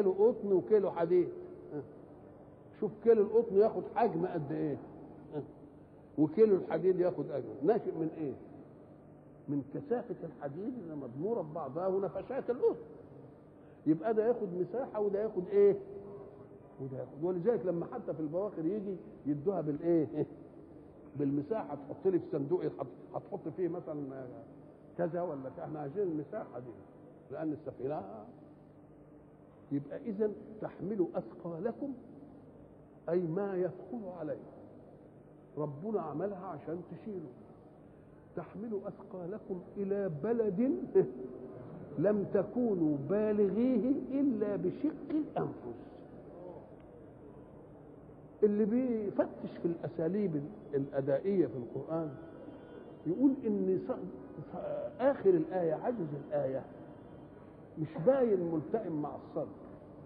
كيلو قطن وكيلو حديد شوف كيلو القطن ياخد حجم قد ايه وكيلو الحديد ياخد اجر ناشئ من ايه من كثافه الحديد اللي مضموره ببعضها ونفشات القطن يبقى ده ياخد مساحه وده ياخد ايه وده ياخد ولذلك لما حتى في البواخر يجي يدوها بالايه بالمساحه تحط لي في صندوق هتحط فيه مثلا كذا ولا كذا احنا عايزين المساحه دي لان السفينه يبقى اذا تحملوا اثقالكم اي ما يثقل عليه ربنا عملها عشان تشيله تحملوا اثقالكم الى بلد لم تكونوا بالغيه الا بشق الانفس اللي بيفتش في الاساليب الادائيه في القران يقول ان اخر الايه عجز الايه مش باين ملتئم مع الصدر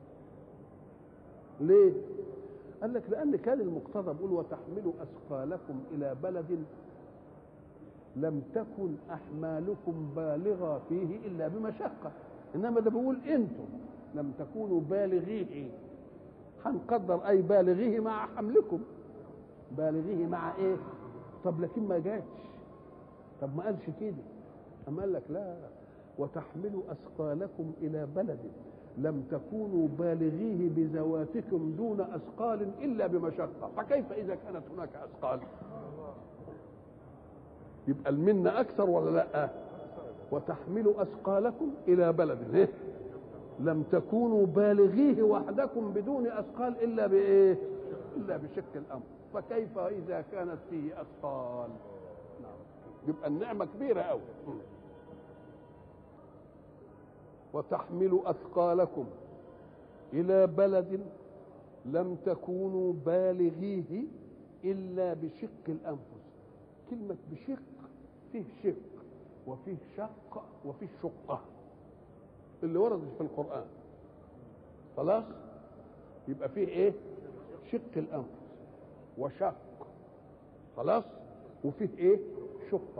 ليه قال لك لان كان المقتضى بيقول وتحملوا اثقالكم الى بلد لم تكن احمالكم بالغه فيه الا بمشقه انما ده بيقول انتم لم تكونوا بالغيه هنقدر اي بالغيه مع حملكم بالغيه مع ايه طب لكن ما جاتش طب ما قالش كده اما قال لك لا وتحملوا اثقالكم الى بلد لم تكونوا بالغيه بذواتكم دون اثقال الا بمشقه فكيف اذا كانت هناك اثقال يبقى المنة أكثر ولا لا وتحملوا أثقالكم إلى بلد إيه؟ لم تكونوا بالغيه وحدكم بدون أثقال إلا بإيه إلا بشق الأمر فكيف إذا كانت فيه أثقال نعم. يبقى النعمة كبيرة أوي وتحملوا أثقالكم إلى بلد لم تكونوا بالغيه إلا بشق الأنفس كلمة بشق فيه شق وفيه شق وفيه شقة اللي وردت في القرآن خلاص يبقى فيه ايه شق الأنفس وشق خلاص وفيه ايه شقة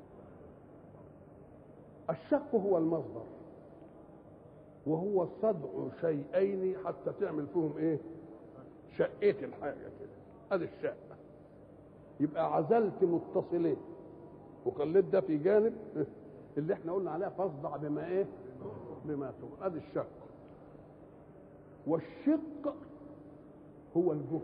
الشق هو المصدر وهو صدع شيئين حتى تعمل فيهم ايه شقيت الحاجة كده ادي الشق يبقى عزلت متصلين وخليت ده في جانب اللي احنا قلنا عليها فاصدع بما ايه بما تقول ادي الشق والشق هو الجهد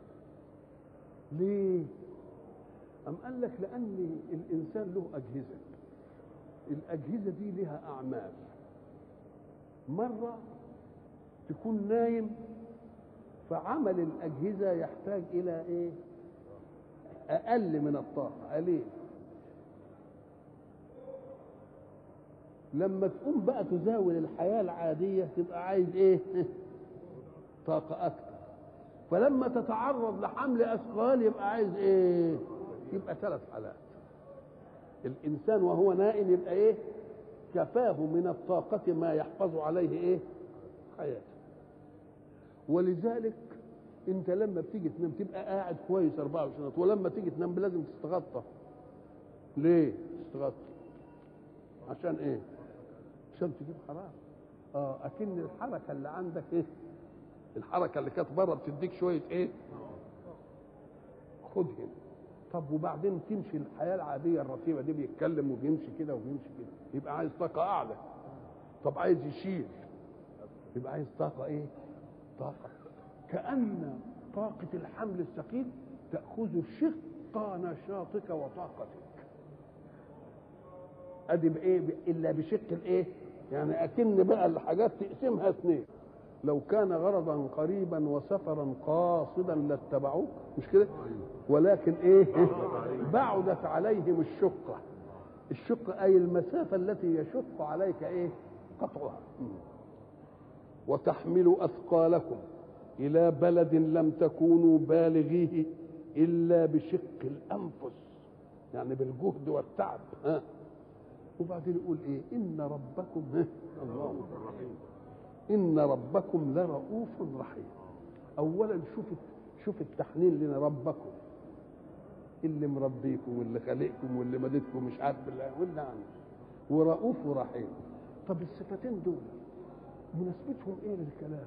ليه أم قال لك لأن الإنسان له أجهزة الأجهزة دي لها أعمال مرة تكون نايم فعمل الأجهزة يحتاج إلى إيه أقل من الطاقة قليل لما تقوم بقى تزاول الحياة العادية تبقى عايز إيه طاقة أكتر فلما تتعرض لحمل أثقال يبقى عايز إيه يبقى ثلاث حالات الإنسان وهو نائم يبقى إيه كفاه من الطاقة ما يحفظ عليه إيه حياته ولذلك انت لما بتيجي تنام تبقى قاعد كويس 24 ساعه ولما تيجي تنام لازم تستغطى ليه تستغطى عشان ايه عشان تجيب حراره اه اكن الحركه اللي عندك ايه الحركه اللي كانت بره بتديك شويه ايه خدهم طب وبعدين تمشي الحياه العاديه الرتيبه دي بيتكلم وبيمشي كده وبيمشي كده يبقى عايز طاقه اعلى طب عايز يشيل يبقى عايز طاقه ايه طاقه كأن طاقة الحمل الثقيل تأخذ شق نشاطك وطاقتك ادي بايه الا بشق الايه يعني اكن بقى الحاجات تقسمها اثنين لو كان غرضا قريبا وسفرا قاصدا لاتبعوه مش كده ولكن ايه بعدت عليهم الشقه الشقه اي المسافه التي يشق عليك ايه قطعها وتحملوا اثقالكم الى بلد لم تكونوا بالغيه الا بشق الانفس يعني بالجهد والتعب ها وبعدين يقول ايه ان ربكم ها الله ان ربكم لرؤوف رحيم اولا شوف شوف التحنين لنا ربكم اللي مربيكم واللي خالقكم واللي مددكم مش عارف بالله واللي عنه ورؤوف ورحيم طب الصفتين دول مناسبتهم ايه للكلام